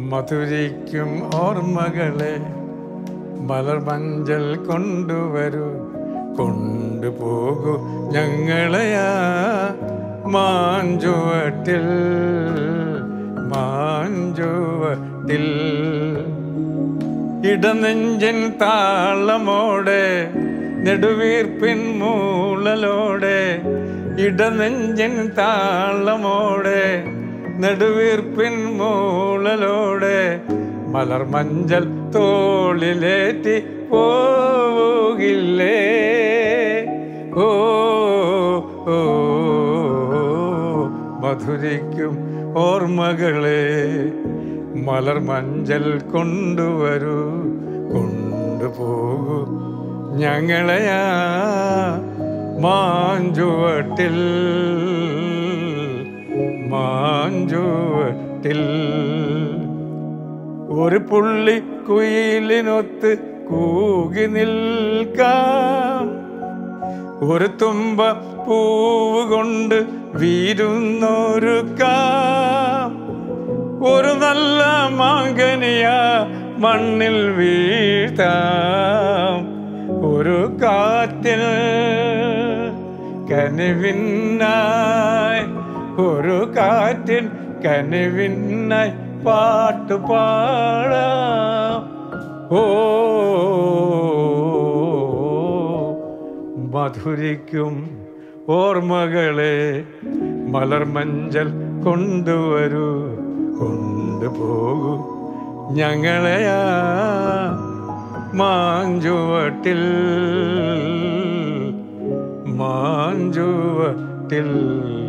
മധുരിക്കും ഓർമ്മകളെ മലർമഞ്ചൽ കൊണ്ടുവരൂ കൊണ്ടുപോകൂ ഞങ്ങളെയാ മാഞ്ചുവട്ടിൽ മാഞ്ചുവട്ടിൽ ഇടനെഞ്ചിൻ താളമോടെ നെടുവീർപ്പിൻ മൂളലോടെ ഇടനെഞ്ചിൻ താളമോടെ നെടുവീർപ്പിൻ മൂളലോടെ മലർമഞ്ചൽ തോളിലേറ്റി പോകില്ലേ ഓ ഓ മധുരിക്കും ഓർമ്മകളെ മലർമഞ്ചൽ കൊണ്ടുവരൂ കൊണ്ടുപോകൂ ഞങ്ങളെയാ മാഞ്ചുവട്ടിൽ മാഞ്ചുവട്ടിൽ ഒരു പുള്ളി കുയിലിനൊത്ത് കൂകി നിൽക്കാം ഒരു തുമ്പ പൂവ് കൊണ്ട് വീരുന്നൊരുക്കാം ഒരു നല്ല മാങ്കനിയ മണ്ണിൽ വീഴ്ത്താം ഒരു കാറ്റിൽ കനിവിനായി ഒരു കാറ്റിൻ കനിവിനായി പാട്ട് പാടാം ഓ മധുരിക്കും ഓർമ്മകളെ മലർമഞ്ചൽ കൊണ്ടുവരൂ കൊണ്ടുപോകൂ ഞങ്ങളെയാ മാഞ്ചുവട്ടിൽ മാഞ്ചുവട്ടിൽ